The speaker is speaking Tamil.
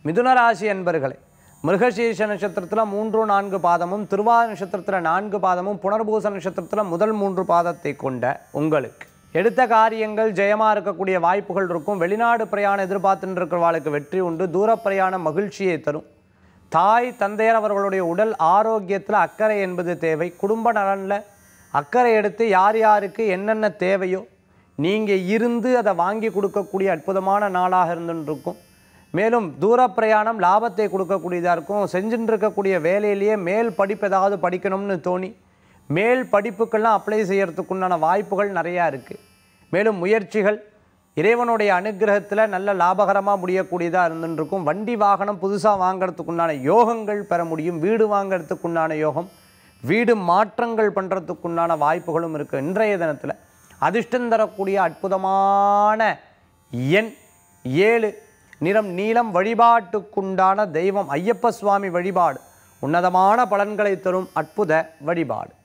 மிதுன ராசி என்பர்களே மிருகசீர்ஷ நட்சத்திரத்தில் மூன்று நான்கு பாதமும் திருவாத நட்சத்திரத்தில் நான்கு பாதமும் புனர்பூச நட்சத்திரத்தில் முதல் மூன்று பாதத்தை கொண்ட உங்களுக்கு எடுத்த காரியங்கள் ஜெயமாக இருக்கக்கூடிய வாய்ப்புகள் இருக்கும் வெளிநாடு பிரயாணம் எதிர்பார்த்துட்டு இருக்கிறவாளுக்கு வெற்றி உண்டு தூர பிரயாணம் மகிழ்ச்சியை தரும் தாய் தந்தையர் அவர்களுடைய உடல் ஆரோக்கியத்தில் அக்கறை என்பது தேவை குடும்ப நலனில் அக்கறை எடுத்து யார் யாருக்கு என்னென்ன தேவையோ நீங்கள் இருந்து அதை வாங்கி கொடுக்கக்கூடிய அற்புதமான நாளாக இருந்துட்டு இருக்கும் மேலும் தூர பிரயாணம் லாபத்தை கொடுக்கக்கூடியதாக இருக்கும் செஞ்சுட்டு இருக்கக்கூடிய வேலையிலேயே மேல் படிப்பு ஏதாவது படிக்கணும்னு தோணி மேல் படிப்புக்கெல்லாம் அப்ளை செய்யறதுக்குண்டான வாய்ப்புகள் நிறையா இருக்குது மேலும் முயற்சிகள் இறைவனுடைய அனுகிரகத்தில் நல்ல லாபகரமாக முடியக்கூடியதாக இருந்துட்டு இருக்கும் வண்டி வாகனம் புதுசாக வாங்குறதுக்குண்டான யோகங்கள் பெற முடியும் வீடு வாங்குறதுக்குண்டான யோகம் வீடு மாற்றங்கள் பண்ணுறதுக்குண்டான வாய்ப்புகளும் இருக்குது இன்றைய தினத்தில் அதிர்ஷ்டம் தரக்கூடிய அற்புதமான எண் ஏழு நிறம் நீலம் வழிபாட்டுக்குண்டான தெய்வம் ஐயப்ப சுவாமி வழிபாடு உன்னதமான பலன்களை தரும் அற்புத வழிபாடு